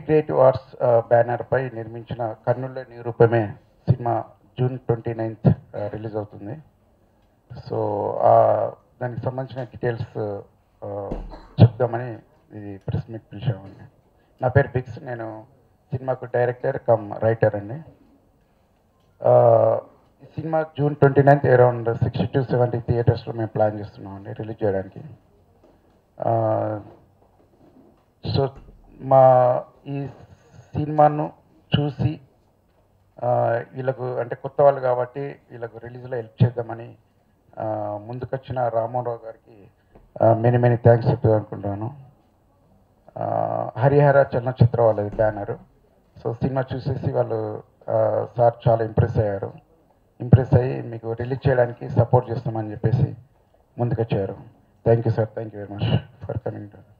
creative arts banner పై నిర్మించిన కర్నూలు నిరూపమే cinema June twenty ninth release అవుతుంది సో ఆ దానికి సంబంధించిన డీటెయిల్స్ చెప్దామని ఇది ప్రెస్ మీట్ పిలిచామండి నా పేరు బిక్స్ నేను సినిమాకు డైరెక్టర్ కమ్ రైటర్ అండి ఆ, ఈ cinema June twenty ninth around sixty to seventy థియేటర్స్లో మేము ప్లాన్ చేస్తున్నామండి రిలీజ్ చేయడానికి ఆ, సో మా ఈ సినిమాను చూసి ఆ, వీళ్ళకు అంటే కొత్త వాళ్ళు కాబట్టి వీళ్ళకు రిలీజ్లో హెల్ప్ చేద్దామని ఆ, ముందుకొచ్చిన రామోహన్ గారికి మెనీ మెనీ థ్యాంక్స్ చెప్తాను అనుకుంటున్నాను ఆ, హరిహర చలనచిత్ర వాళ్ళది బ్యానరు సో సినిమా చూసేసి వాళ్ళు ఆ, సార్ చాలా ఇంప్రెస్ అయ్యారు ఇంప్రెస్ అయ్యి మీకు రిలీజ్ చేయడానికి సపోర్ట్ చేస్తామని చెప్పేసి ముందుకొచ్చారు thank you sir thank you very much for coming to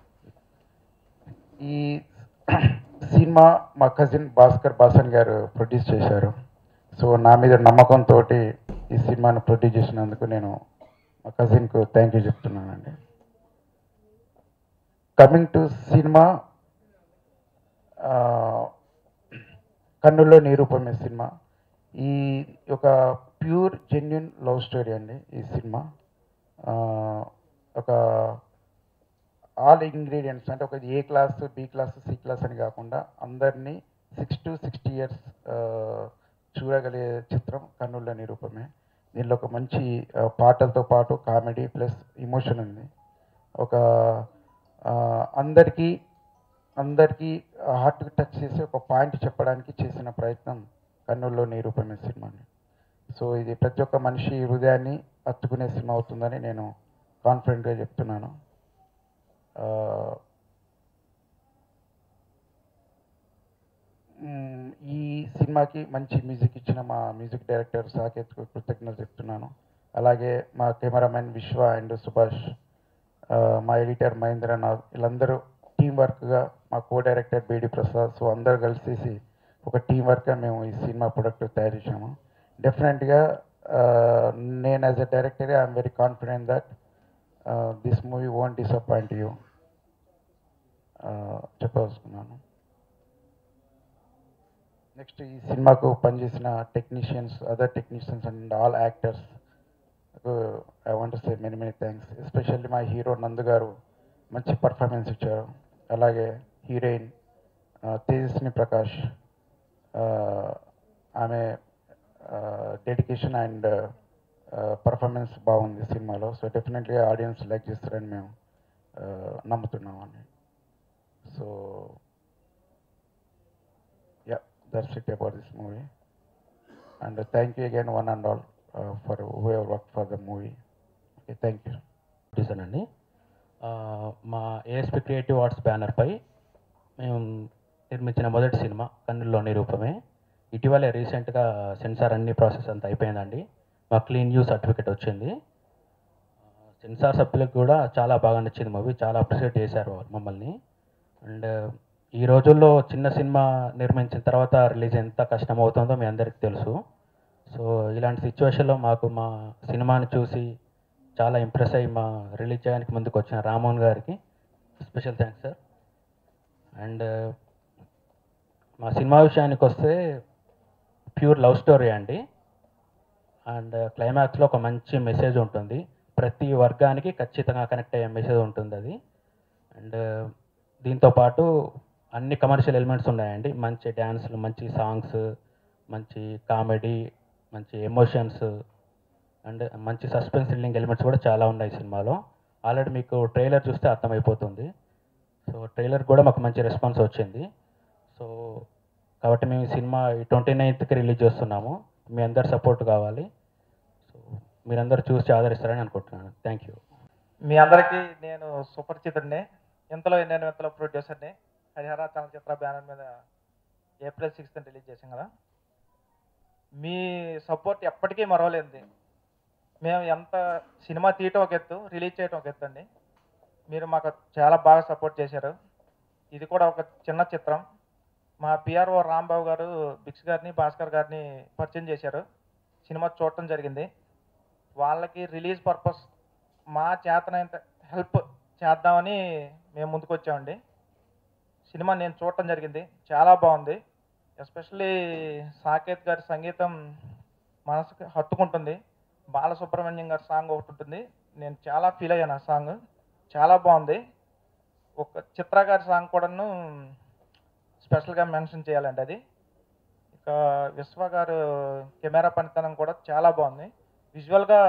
ఈ సినిమా మా కజిన్ భాస్కర్ బాసన్ గారు ప్రొడ్యూస్ చేశారు సో నా మీద నమ్మకంతో ఈ సినిమాను ప్రొడ్యూస్ చేసినందుకు నేను మా కజిన్కు థ్యాంక్ యూ చెప్తున్నానండి కమింగ్ టు సినిమా ఆ, కన్నుల్లో నిరూపమే సినిమా ఈ ఒక ప్యూర్ జెన్యున్ లవ్ స్టోరీ అండి ఈ సినిమా ఆ, ఒక ఆల్ ఇంగ్రీడియంట్స్ అంటే ఒక A class B class C class అని కాకుండా అందరినీ సిక్స్ టు సిక్స్టీ ఇయర్స్ చూడగలిగే చిత్రం కన్నుల నిరూపమే దీనిలో ఒక మంచి ఆ, పాటలతో పాటు కామెడీ ప్లస్ ఇమోషన్ ఉంది ఒక ఆ, అందరికీ అందరికీ హార్ట్కి టచ్ చేసి ఒక పాయింట్ చెప్పడానికి చేసిన ప్రయత్నం కన్నుల్లో నిరూపమే సినిమాని సో ఇది ప్రతి ఒక్క మనిషి హృదయాన్ని హత్తుకునే సినిమా అవుతుందని నేను కాన్ఫిడెంట్గా చెప్తున్నాను ఆ, మ్, ఈ సినిమాకి మంచి మ్యూజిక్ ఇచ్చిన మా మ్యూజిక్ డైరెక్టర్ సాకేత్కు కృతజ్ఞతలు చెప్తున్నాను అలాగే మా కెమెరామెన్ విశ్వ అండ్ సుభాష్ ఆ, మా ఎడిటర్ మహేంద్రనాథ్ వీళ్ళందరూ టీం వర్క్గా మా co director Bedi Prasad so అందరు కలిసేసి ఒక టీం వర్క్గా మేము ఈ సినిమా ప్రొడక్ట్ తయారు చేసాము డెఫినెట్గా నేను as a director I'm very confident that this movie won't disappoint you చెప్పదలుచుకున్నాను నెక్స్ట్ ఈ సినిమాకు పనిచేసిన technicians other technicians and all actors I want say many many thanks especially మా హీరో నందు గారు మంచి పర్ఫార్మెన్స్ ఇచ్చారు అలాగే హీరోయిన్ తేజస్ని ప్రకాష్ ఆ, ఆమె డెడికేషన్ అండ్ పర్ఫార్మెన్స్ బాగుంది సినిమాలో సో డెఫినెట్లీ ఆడియన్స్ లైక్ చేస్తారని మేము ఆ, నమ్ముతున్నామండి so yeah that's it about this movie and thank you again one and all for whoever work for the movie okay thank you producer అండి ఆ, మా ASP creative arts బ్యానర్పై మేము నిర్మించిన మొదటి సినిమా కన్నుల్లో నిరూపమే ఇటీవలే రీసెంట్గా సెన్సార్ అన్ని ప్రాసెస్ అంతా అయిపోయిందండి మా క్లీన్ యూ సర్టిఫికేట్ వచ్చింది ఆ, సెన్సార్ సభ్యులకు కూడా చాలా బాగా నచ్చింది మూవీ చాలా అప్రిషియేట్ చేశారు వాళ్ళు మమ్మల్ని అండ్ ఈ రోజుల్లో చిన్న సినిమా నిర్మించిన తర్వాత రిలీజ్ ఎంత కష్టం అవుతుందో మీ అందరికీ తెలుసు సో ఇలాంటి సిచ్యువేషన్లో మాకు మా సినిమాని చూసి చాలా ఇంప్రెస్ అయ్యి మా రిలీజ్ చేయడానికి ముందుకు వచ్చిన రామోహన్ గారికి స్పెషల్ థ్యాంక్స్ సార్ అండ్ మా సినిమా విషయానికి వస్తే ప్యూర్ లవ్ స్టోరీ అండి అండ్ క్లైమాక్స్లో ఒక మంచి మెసేజ్ ఉంటుంది ప్రతి వర్గానికి ఖచ్చితంగా కనెక్ట్ అయ్యే మెసేజ్ ఉంటుంది అది అండ్ దీంతో పాటు అన్ని కమర్షియల్ ఎలిమెంట్స్ ఉన్నాయండి మంచి డ్యాన్స్లు మంచి సాంగ్స్ మంచి కామెడీ మంచి ఎమోషన్స్ అండ్ మంచి సస్పెన్స్ థ్రిల్లింగ్ ఎలిమెంట్స్ కూడా చాలా ఉన్నాయి సినిమాలో ఆల్రెడీ మీకు ట్రైలర్ చూస్తే అర్థమైపోతుంది సో ట్రైలర్ కూడా మాకు మంచి రెస్పాన్స్ వచ్చింది సో కాబట్టి మేము ఈ సినిమా ఈ ట్వంటీ నైన్త్కి రిలీజ్ చేస్తున్నాము మీ అందరి సపోర్ట్ కావాలి సో మీరందరూ చూసి ఆదరిస్తారని అనుకుంటున్నాను థ్యాంక్ యూ మీ అందరికీ నేను సుపరిచితుడిని ఇంతలో నేను ఇంతలో ప్రొడ్యూసర్ని హరిహర చలనచిత్ర బ్యానర్ మీద ఏప్రిల్ సిక్స్త్ రిలీజ్ చేసాం కదా మీ సపోర్ట్ ఎప్పటికీ మరవలేంది మేము ఎంత సినిమా తీయటం ఒక ఎత్తు రిలీజ్ చేయటం ఒక ఎత్తు అండి మీరు మాకు చాలా బాగా సపోర్ట్ చేశారు ఇది కూడా ఒక చిన్న చిత్రం మా పిఆర్ఓ రాంబాబు గారు బిక్స్ గారిని భాస్కర్ గారిని పరిచయం చేశారు సినిమా చూడటం జరిగింది వాళ్ళకి రిలీజ్ పర్పస్ మా చేతనైనంత హెల్ప్ చేద్దామని మేము ముందుకు వచ్చామండి సినిమా నేను చూడటం జరిగింది చాలా బాగుంది ఎస్పెషల్లీ సాకేత్ గారి సంగీతం మనసుకి హత్తుకుంటుంది బాలసుబ్రహ్మణ్యం గారి సాంగ్ ఒకటి ఉంటుంది నేను చాలా ఫీల్ అయ్యాను ఆ సాంగ్ చాలా బాగుంది ఒక చిత్ర గారి సాంగ్ కూడాను స్పెషల్గా మెన్షన్ చేయాలండి అది ఇక విశ్వ గారు కెమెరా పనితనం కూడా చాలా బాగుంది విజువల్గా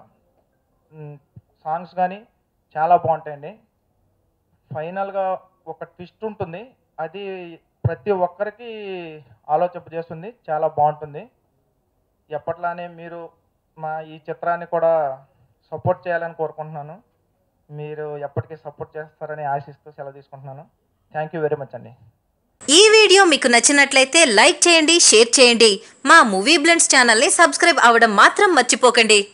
సాంగ్స్ కానీ చాలా బాగుంటాయండి ఫైనల్గా ఒక ట్విస్ట్ ఉంటుంది అది ప్రతి ఒక్కరికి ఆలోచింపజేస్తుంది చాలా బాగుంటుంది ఎప్పట్లానే మీరు మా ఈ చిత్రాన్ని కూడా సపోర్ట్ చేయాలని కోరుకుంటున్నాను మీరు ఎప్పటికీ సపోర్ట్ చేస్తారని ఆశిస్తూ సెలవు తీసుకుంటున్నాను థ్యాంక్ యూ వెరీ మచ్ అండి ఈ వీడియో మీకు నచ్చినట్లయితే లైక్ చేయండి షేర్ చేయండి మా మూవీ బ్లెండ్స్ ఛానల్ని సబ్స్క్రైబ్ అవ్వడం మాత్రం మర్చిపోకండి